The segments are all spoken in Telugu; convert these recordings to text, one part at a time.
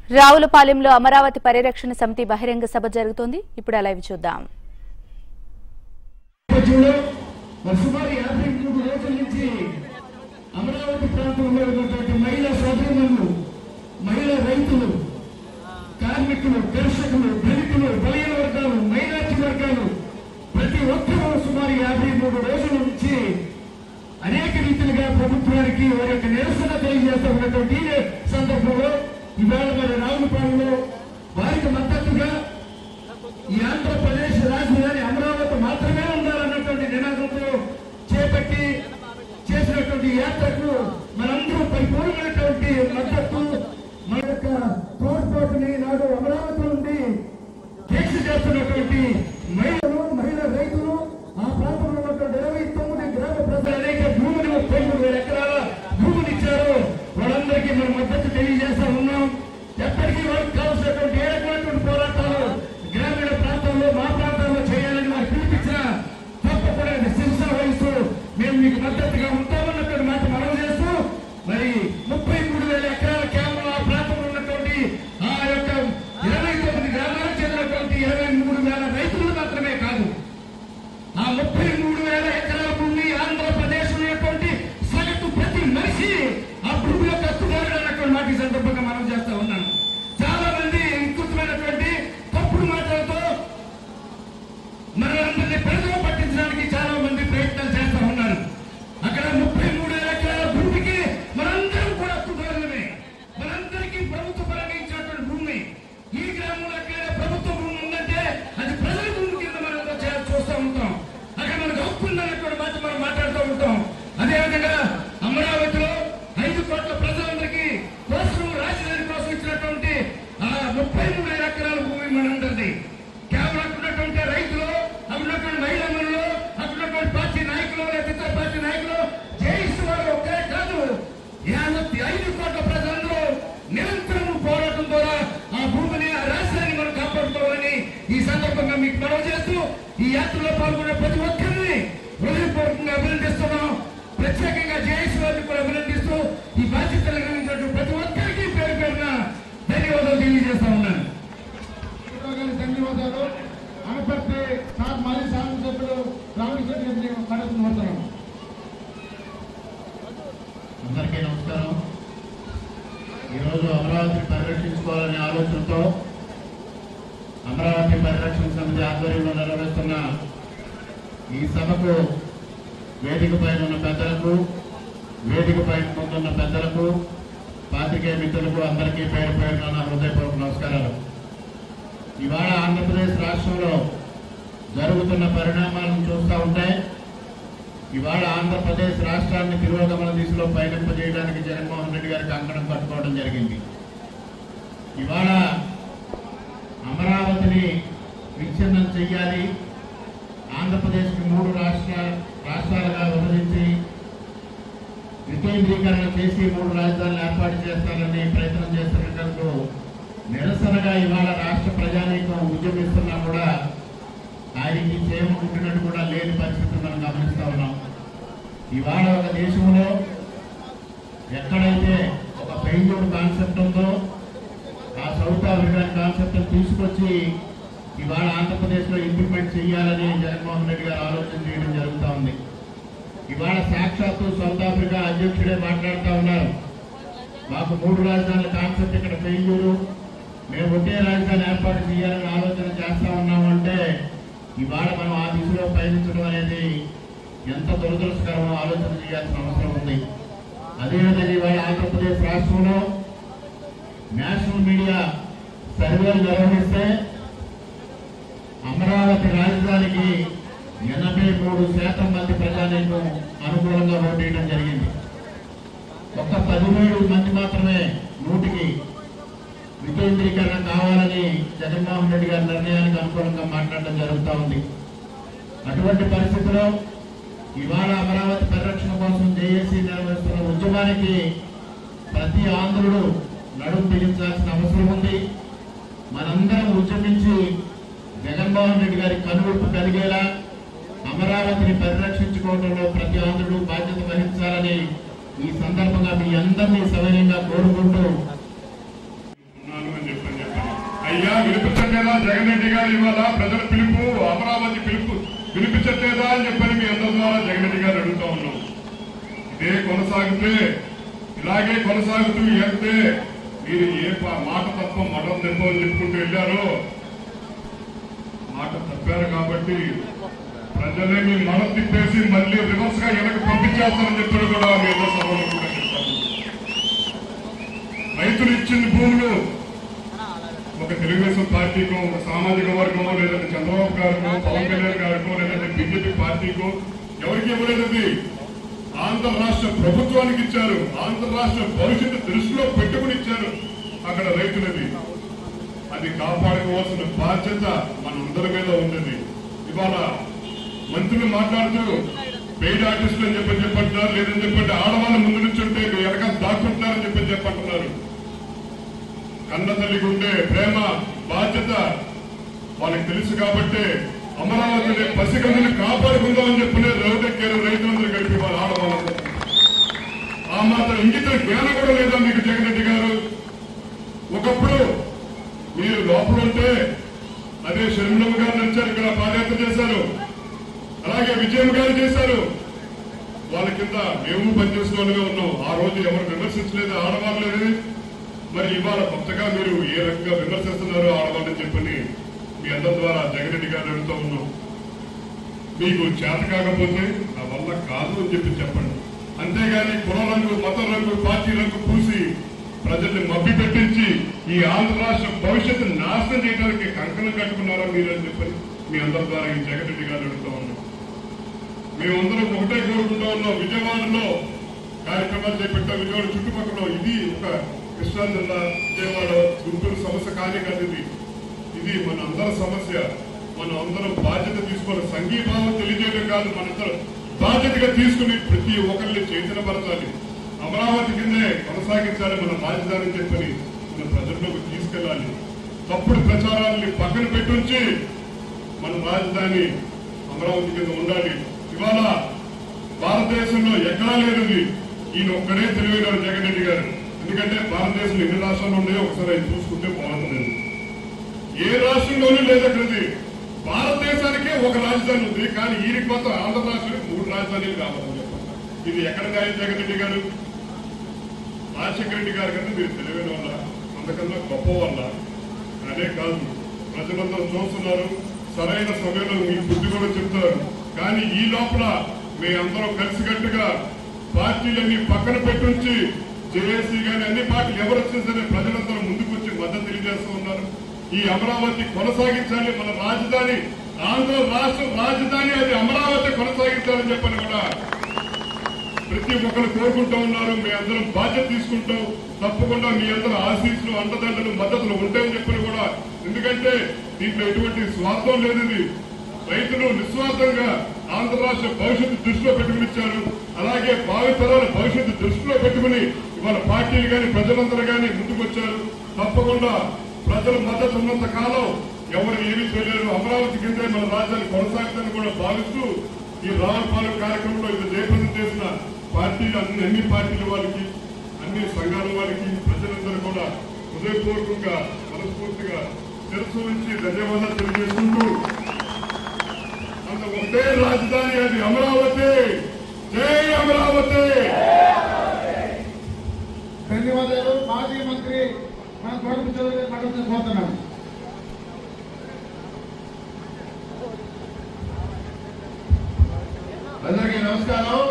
రావులపాలెంలో అమరావతి పరిరక్షణ సమితి బహిరంగ సభ జరుగుతోంది ఇప్పుడు ఆ లైవ్ చూద్దాం నేపథ్యంలో మరి సుమారు యాభై మూడు రోజుల నుంచి అమరావతి ప్రాంతంలో ఉన్నటువంటి మహిళా సోదరులను మహిళా రైతులు కార్మికులు కర్షకులు దళితులు బలహీన వర్గాలు మైనార్టీ వర్గాలు ప్రతి ఒక్కరూ సుమారు యాభై మూడు రోజుల నుంచి అనేక రీతిలుగా ప్రభుత్వానికి వారి యొక్క నిరసన తెలియజేస్తూ ఉన్నటువంటి ఈ సందర్భంలో ఇవాళ మరి రావులపాలెంలో వారికి మద్దతుగా ఈ ఆంధ్రప్రదేశ్ రాజధాని అమరావతి మాత్రమే ఉండాలన్నటువంటి నినాదంతో చేపట్టి చేసినటువంటి యాత్రకు మనందరూ పరిపూర్ణమైనటువంటి మద్దతు మన యొక్క తోడ్పాటుని నాడు అమరావతి నుండి దీక్ష చేస్తున్నటువంటి మహిళలు మహిళా రైతులు ఆ ప్రాంతంలో ఉన్నటువంటి ఇరవై తొమ్మిది గ్రామ ప్రజలు అనేక భూమిని ముప్పై మూడు వేల ఎకరాల భూములు ఇచ్చారు వాళ్ళందరికీ మనం మద్దతు తెలియజేస్తా ఉన్నాం ఎప్పటికీ వాళ్ళకి కావాల్సినటువంటి ఏ రకమైనటువంటి పోరాటాలు గ్రామీణ ప్రాంతాల్లో మా ప్రాంతాల్లో చేయాలని వారు పిలిపించిన తప్పకుండా శిక్ష వహిస్తూ మేము మీకు మద్దతుగా ఉంటామన్నటువంటి మాట మనం చేస్తూ మరి ముప్పై మూడు వేల ఎకరాల కేవలం ఆ ప్రాంతంలో ఉన్నటువంటి ఆ యొక్క ఇరవై తొమ్మిది గ్రామాలకు చెందినటువంటి ఇరవై మూడు వేల రైతులు మాత్రమే కాదు ఆ ముప్పై మూడు వేల ఎకరాల భూమి ఆంధ్రప్రదేశ్ ఉన్నటువంటి సగటు ప్రతి మనిషి ఆ భూమి యొక్క హక్కుదారుడు అన్నటువంటి మాట ఈ సందర్భంగా మనం చేస్తా ఉన్నాను చాలా మంది వికృతమైనటువంటి తప్పుడు మాటలతో మనందరినీ ప్రజలు పట్టించడానికి చాలా మంది ప్రయత్నాలు చేస్తా ఉన్నారు అక్కడ ముప్పై మూడు వేల ఎకరాల భూమికి మనందరం కూడా హక్కుదారులమే మనందరికీ ప్రభుత్వ పరంగా ఇచ్చినటువంటి భూమి ఈ గ్రామంలో ఎక్కడైనా ప్రభుత్వ భూమి ఉందంటే అది ప్రజల భూమి కింద మనం చే- చూస్తూ ఉంటాం అక్కడ మనకు హక్కు ఉందన్నటువంటి మాట మనం మాట్లాడుతూ ఉంటాం అదేవిధంగా అమరావతిలో ఐదు కోట్ల ప్రజలందరికీ కోసం రాజధాని కోసం ఇచ్చినటువంటి ఆ ముప్పై మూడు వేల ఎకరాల భూమి మనందరిది కేవలం అక్కడ ఉన్నటువంటి రైతులు అక్కడ ఉన్నటువంటి మహిళలు అక్కడ ఉన్నటువంటి పార్టీ నాయకులు లేదా ఇతర పార్టీ నాయకులు జయిస్తూ వారు ఒక్కరే కాదు యావత్ ఐదు కోట్ల ప్రజలందరూ నిరంతరం పోరాటం ద్వారా ఆ భూమిని ఆ రాష్ట్రాన్ని మనం కాపాడుకోవాలని ఈ సందర్భంగా మీకు మనవి చేస్తూ ఈ యాత్రలో పాల్గొనే ప్రతి ఒక్కరిని హృదయపూర్వకంగా అభినందిస్తున్నాం ప్రత్యేకంగా జేఎస్ వారిని కూడా అభినందిస్తూ ఈ బాధ్యతలు నిర్వహించినటువంటి ప్రతి ఒక్కరికి పేరు పేరున ధన్యవాదాలు తెలియజేస్తా ఉన్నాను గారికి ధన్యవాదాలు అనపర్తి సార్ మాజీ శాసనసభ్యులు రామకృష్ణ గారిని మాట్లాడుతున్నాం అందరికీ నమస్కారం ఈరోజు అమరావతిని పరిరక్షించుకోవాలనే ఆలోచనతో అమరావతి పరిరక్షణ సమితి ఆధ్వర్యంలో నిర్వహిస్తున్న ఈ సభకు వేదిక పైన ఉన్న పెద్దలకు వేదిక పైన ముందున్న పెద్దలకు పాత్రికేయ మిత్రులకు అందరికీ పేరు పేరున నా హృదయపూర్వక నమస్కారాలు ఇవాళ ఆంధ్రప్రదేశ్ రాష్ట్రంలో జరుగుతున్న పరిణామాలను చూస్తూ ఉంటే ఇవాళ ఆంధ్రప్రదేశ్ రాష్ట్రాన్ని తిరోగమన దిశలో పయనింపజేయడానికి జగన్మోహన్ రెడ్డి గారికి కంకణం కట్టుకోవడం జరిగింది ఇవాళ అమరావతిని విచ్ఛిన్నం చెయ్యాలి ఆంధ్రప్రదేశ్కి మూడు రాష్ట్ర రాష్ట్రాలుగా విభజించి వికేంద్రీకరణ చేసి మూడు రాజధానులు ఏర్పాటు చేస్తారని ప్రయత్నం చేస్తున్నందుకు నిరసనగా ఇవాళ రాష్ట్ర ప్రజానీకం ఉద్యమిస్తున్నా కూడా ఆయనకి చేయముకుంటున్నట్టు కూడా లేని పరిస్థితి మనం గమనిస్తా ఉన్నాం ఇవాళ ఒక దేశంలో ఎక్కడైతే ఒక పెయింజోడ్ కాన్సెప్ట్ ఉందో ఆ సౌత్ ఆఫ్రికన్ కాన్సెప్ట్ తీసుకొచ్చి ఇవాళ ఆంధ్రప్రదేశ్లో ఇంప్లిమెంట్ చేయాలని జగన్మోహన్ రెడ్డి గారు ఆలోచన చేయడం జరుగుతూ ఉంది ఇవాళ సాక్షాత్తు సౌత్ ఆఫ్రికా అధ్యక్షుడే మాట్లాడుతూ ఉన్నారు మాకు మూడు రాజధానుల కాన్సెప్ట్ ఇక్కడ ఫెయిల్యూరు మేము ఒకే రాజధాని ఏర్పాటు చేయాలని ఆలోచన చేస్తా ఉన్నాము అంటే ఇవాళ మనం ఆ దిశలో పయనించడం అనేది ఎంత దురదృష్టకరమో ఆలోచన చేయాల్సిన అవసరం ఉంది అదేవిధంగా ఇవాళ ఆంధ్రప్రదేశ్ రాష్ట్రంలో నేషనల్ మీడియా సర్వేలు నిర్వహిస్తే అమరావతి రాజధానికి ఎనభై మూడు శాతం మంది ప్రజానీకం అనుకూలంగా ఓటేయడం జరిగింది ఒక్క పదిహేడు మంది మాత్రమే నూటికి వికేంద్రీకరణ కావాలని జగన్మోహన్ రెడ్డి గారి నిర్ణయానికి అనుకూలంగా మాట్లాడడం జరుగుతూ ఉంది అటువంటి పరిస్థితిలో ఇవాళ అమరావతి పరిరక్షణ కోసం జేఏసీ నిర్వహిస్తున్న ఉద్యమానికి ప్రతి ఆంధ్రుడు నడుం బిగించాల్సిన అవసరం ఉంది మనందరం ఉద్యమించి జగన్మోహన్ రెడ్డి గారి కనువిప్పు కలిగేలా అమరావతిని పరిరక్షించుకోవడంలో ప్రతి ఆంధ్రుడు బాధ్యత వహించాలని ఈ సందర్భంగా మీ అందరినీ సవినయంగా కోరుకుంటూ ఉన్నాను అని అయ్యా వినిపించట్లేదా జగన్ రెడ్డి గారు ఇవాళ ప్రజల పిలుపు అమరావతి పిలుపు వినిపించట్లేదా అని చెప్పని మీ అందరి ద్వారా జగన్ రెడ్డి గారు అడుగుతా ఉన్నాం ఇదే కొనసాగితే ఇలాగే కొనసాగుతూ వెళ్తే మీరు ఏ ప- మాట తప్ప మఠం తెప్ప అని చెప్పుకుంటూ వెళ్ళారో మాట తప్పారు కాబట్టి ప్రజలే మీ మడ తిప్పేసి మళ్ళీ రివర్స్ గా వెనక్కి పంపించేస్తారని చెప్పారు కూడా మీ అందరి సభలో కూడా చెప్తాను రైతులు ఇచ్చిన భూములు ఒక తెలుగుదేశం పార్టీకో ఒక సామాజిక వర్గమో లేదంటే చంద్రబాబు గారికో పవన్ కళ్యాణ్ గారికో లేదంటే బీజేపీ పార్టీకో ఎవరికి ఇవ్వలేదు అది ఆంధ్ర రాష్ట్ర ప్రభుత్వానికి ఇచ్చారు ఆంధ్ర రాష్ట్ర భవిష్యత్తు దృష్టిలో పెట్టుకుని ఇచ్చారు అక్కడ రైతులది అది కాపాడుకోవాల్సిన బాధ్యత మనందరి మీద ఉన్నది ఇవాళ మంత్రులు మాట్లాడుతూ పెయిడ్ ఆర్టిస్టులు అని చెప్పి చెప్పంటున్నారు లేదని చెప్పండి ఆడవాళ్ళ ముందు నుంచి ఉంటే వెనకాల దాక్కుంటున్నారని చెప్పి చెప్పంటున్నారు కన్న తల్లికి ఉండే ప్రేమ బాధ్యత వాళ్ళకి తెలుసు కాబట్టి అమరావతిని పసిగందుని కాపాడుకుందామని చెప్పిన రోడ్డెక్కారు రైతులందరూ కలిపి వాళ్ళ ఆడవాళ్ళందరూ ఆ మాత్రం ఇంగిత జ్ఞానం కూడా లేదా మీకు జగన్ రెడ్డి గారు ఒకప్పుడు మీరు లోపల ఉంటే అదే శర్మిలమ్మ గారు నడిచారు ఇక్కడ పాదయాత్ర చేశారు అలాగే విజయం గారు చేశారు వాళ్ళ కింద మేము పనిచేసుకోవాలని ఉన్నాం ఆ రోజు ఎవరు విమర్శించలేదు ఆడవాళ్ళు లేదు మరి ఇవాళ కొత్తగా మీరు ఏ రకంగా విమర్శిస్తున్నారో ఆడవాళ్ళని చెప్పని మీ అందరి ద్వారా జగన్ గారు అడుగుతూ ఉన్నాం మీకు చేత కాకపోతే నా వల్ల కాదు అని చెప్పి చెప్పండి అంతేగాని కుల రంగు మత రంగు పార్టీ రంగు పూసి ప్రజల్ని మభ్య పెట్టించి ఈ ఆంధ్ర రాష్ట్ర భవిష్యత్తు నాశనం చేయడానికి కంకణం కట్టుకున్నారా మీరు అని చెప్పని మీ అందరి ద్వారా ఈ జగన్ రెడ్డి గారు అడుగుతూ ఉన్నాం మేమందరం ఒకటే కోరుకుంటా ఉన్నాం విజయవాడలో కార్యక్రమాలు చేపట్టాం విజయవాడ చుట్టుపక్కల ఇది ఒక కృష్ణా జిల్లా విజయవాడ గుంటూరు సమస్య కానే కాదు ఇది ఇది మన అందరి సమస్య మనం అందరం బాధ్యత తీసుకోవాలి సంఘీభావం తెలియజేయడం కాదు మనందరం బాధ్యతగా తీసుకుని ప్రతి ఒక్కరిని చైతన్యపరచాలి అమరావతి కిందే కొనసాగించాలి మన రాజధాని అని చెప్పని మన ప్రజల్లోకి తీసుకెళ్ళాలి తప్పుడు ప్రచారాలని పక్కన పెట్టుంచి మన రాజధాని అమరావతి కింద ఉండాలి ఇవాళ భారతదేశంలో ఎక్కడా లేదు ఇది. ఈయన ఒక్కడే తెలివైన జగన్ రెడ్డి గారు ఎందుకంటే భారతదేశంలో ఎన్ని రాష్ట్రాలు ఉన్నాయో ఒకసారి అది చూసుకుంటే బాగుంటుంది ఏ రాష్ట్రంలోనూ లేదు అక్కడది భారతదేశానికే ఒక రాజధాని ఉంది కానీ ఈయనకి మాత్రం ఆంధ్ర రాష్ట్రానికి మూడు రాజధానులు కావాలని చెప్పారు ఇది ఎక్కడ న్యాయం జగన్ రెడ్డి గారు రాజశేఖర రెడ్డి గారి కన్నా మీరు తెలివైన వల్ల అంతకన్నా గొప్ప వల్ల అదే కాదు ప్రజలందరూ చూస్తున్నారు సరైన సమయంలో మీ బుద్ధి కూడా చెప్తారు కానీ ఈ లోపల మీ అందరం కలిసికట్టుగా పార్టీలన్నీ పక్కన పెట్టుంచి జేఏసీ గాని అన్ని పార్టీలు ఎవరు వచ్చినా సరే ప్రజలందరూ ముందుకు వచ్చి మద్దతు తెలియజేస్తూ ఉన్నారు ఈ అమరావతి కొనసాగించాలి మన రాజధాని ఆంధ్ర రాష్ట్ర రాజధాని అది అమరావతి కొనసాగించాలని చెప్పని కూడా ప్రతి ఒక్కరు కోరుకుంటూ ఉన్నారు మీ అందరం బాధ్యత తీసుకుంటాం తప్పకుండా మీ అందరూ ఆశీస్సులు అండదండలు మద్దతులు ఉంటాయని చెప్పని కూడా ఎందుకంటే దీంట్లో ఎటువంటి స్వార్థం లేదు ఇది రైతులు నిస్వార్థంగా ఆంధ్ర రాష్ట్ర భవిష్యత్తు దృష్టిలో పెట్టుకుని ఇచ్చారు అలాగే భావితరాల భవిష్యత్తు దృష్టిలో పెట్టుకుని ఇవాళ పార్టీలు కానీ ప్రజలందరూ కానీ ముందుకొచ్చారు తప్పకుండా ప్రజల మద్దతు ఉన్నంత కాలం ఎవరు ఏమీ చేయలేరు అమరావతి కిందే మన రాజ్యాన్ని కొనసాగుతుందని కూడా భావిస్తూ ఈ రావులపాలెం కార్యక్రమంలో ఇది జయప్రదం చేసిన పార్టీలు అన్ని అన్ని పార్టీల వాళ్ళకి అన్ని సంఘాల వాళ్ళకి ప్రజలందరూ కూడా హృదయపూర్వకంగా మనస్ఫూర్తిగా తెలుసు నుంచి ధన్యవాదాలు తెలియజేసుకుంటూ అంత ఒకటే రాజధాని అది అమరావతి జై అమరావతి ధన్యవాదాలు మాజీ మంత్రి మన కొడుకు చౌదరి మాట్లాడుతూ పోతున్నాం అందరికీ నమస్కారం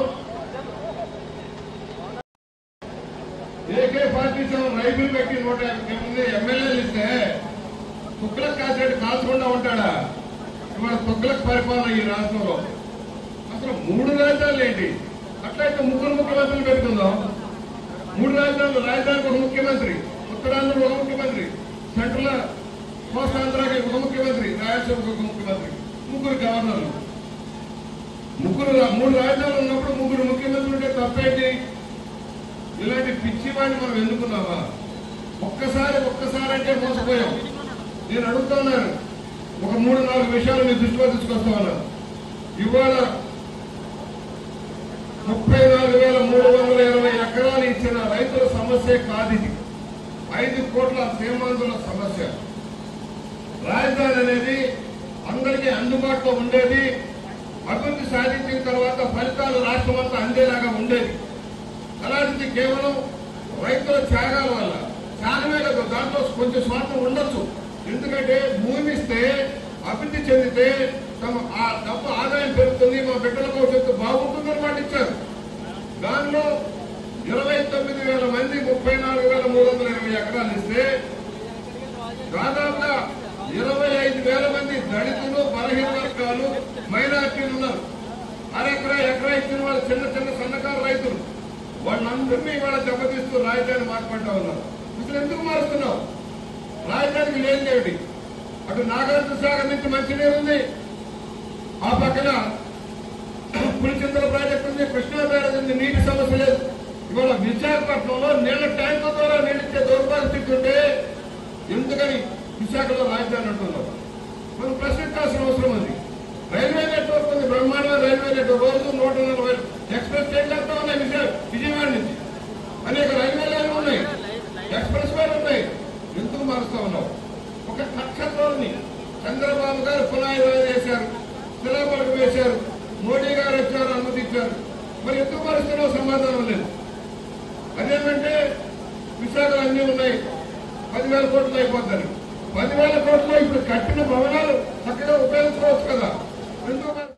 ఏకే పార్టీ సభ రైతులు పెట్టి నూట యాభై మంది ఎమ్మెల్యేలు ఇస్తే కుక్కలకు కాసేటు కాల్చకుండా ఉంటాడా ఇవాళ కుక్కలకు పరిపాలన ఈ రాష్ట్రంలో అసలు మూడు రాజధానులు ఏంటి అట్లయితే ముగ్గురు ముఖ్యమంత్రులు పెట్టుకుందాం మూడు రాజధానులు రాజధానికి ఒక ముఖ్యమంత్రి ఉత్తరాంధ్ర ఒక ముఖ్యమంత్రి సెంట్రల్ కోస్తాంధ్రకి ఒక ముఖ్యమంత్రి రాయలసీమకు ఒక ముఖ్యమంత్రి ముగ్గురు గవర్నర్లు ముగ్గురు మూడు రాజధానులు ఉన్నప్పుడు ముగ్గురు ముఖ్యమంత్రులు ఉంటే తప్పేంటి ఇలాంటి పిచ్చి వాడిని మనం ఎన్నుకున్నావా ఒక్కసారి ఒక్కసారి అంటే మోసపోయాం నేను అడుగుతున్నాను ఒక మూడు నాలుగు విషయాలు మీ దృష్టిలో తీసుకొస్తా ఉన్నాను ఇవాళ ముప్పై నాలుగు వేల మూడు వందల ఇరవై ఎకరాలు ఇచ్చిన రైతుల సమస్య కాదు ఇది ఐదు కోట్ల సీమాంధ్రుల సమస్య రాజధాని అనేది అందరికీ అందుబాటులో ఉండేది అభివృద్ధి సాధించిన తర్వాత ఫలితాలు రాష్ట్రం అంతా అందేలాగా ఉండేది అలాంటిది కేవలం రైతుల త్యాగాల వల్ల త్యాగమే కదా దాంట్లో కొంచెం స్వార్థం ఉండొచ్చు ఎందుకంటే భూమి ఇస్తే అభివృద్ధి చెందితే తమ ఆ డబ్బు ఆదాయం పెరుగుతుంది మా బిడ్డల భవిష్యత్తు బాగుంటుందని మాట ఇచ్చారు దానిలో ఇరవై తొమ్మిది వేల మంది ముప్పై నాలుగు వేల మూడు వందల ఇరవై ఎకరాలు ఇస్తే దాదాపుగా ఇరవై ఐదు వేల మంది దళితులు బలహీన వర్గాలు మైనార్టీలు ఉన్నారు అరెకరా ఎకరా ఇచ్చిన వాళ్ళు చిన్న చిన్న సన్నకారు రైతులు వాళ్ళందరినీ ఇవాళ దెబ్బతీస్తూ రాజధాని మార్పంటా ఉన్నారు అసలు ఎందుకు మారుస్తున్నావు రాజధానికి లేని ఏమిటి అటు నాగార్జున సాగర్ నుంచి మంచినీరు ఉంది ఆ పక్కన పులిచింతల ప్రాజెక్టు ఉంది కృష్ణా బ్యారేజ్ ఉంది నీటి సమస్య లేదు ఇవాళ విశాఖపట్నంలో నీళ్ల ట్యాంకుల ద్వారా నీళ్ళిచ్చే దౌర్పరిస్థితి ఉంటే ఎందుకని విశాఖలో రాజధాని అంటున్నాం మనం ప్రశ్నించాల్సిన అవసరం ఉంది రైల్వే నెట్వర్క్ ఉంది బ్రహ్మాండమైన రైల్వే నెట్వర్క్ రోజు నూట నలభై ఎక్స్ప్రెస్ ట్రైన్లు వెళ్తా ఉన్నాయి విజయ- విజయవాడ నుంచి అనేక రైల్వే లైన్లు ఉన్నాయి ఎక్స్ప్రెస్ వేలు ఉన్నాయి ఎందుకు మారుస్తా ఉన్నావు ఒక నక్షత్రాన్ని చంద్రబాబు గారు పునాది వేశారు శిలాపలకం వేశారు మోడీ గారు వచ్చారు అనుమతించారు మరి ఎందుకు మారుస్తున్నావు సమాధానం లేదు అదేంటంటే విశాఖలు అన్నీ ఉన్నాయి పదివేల కోట్లు అయిపోతారు పదివేల కోట్లు ఇప్పుడు కట్టిన భవనాలు చక్కగా ఉపయోగించుకోవచ్చు కదా ఎందుకు మారు-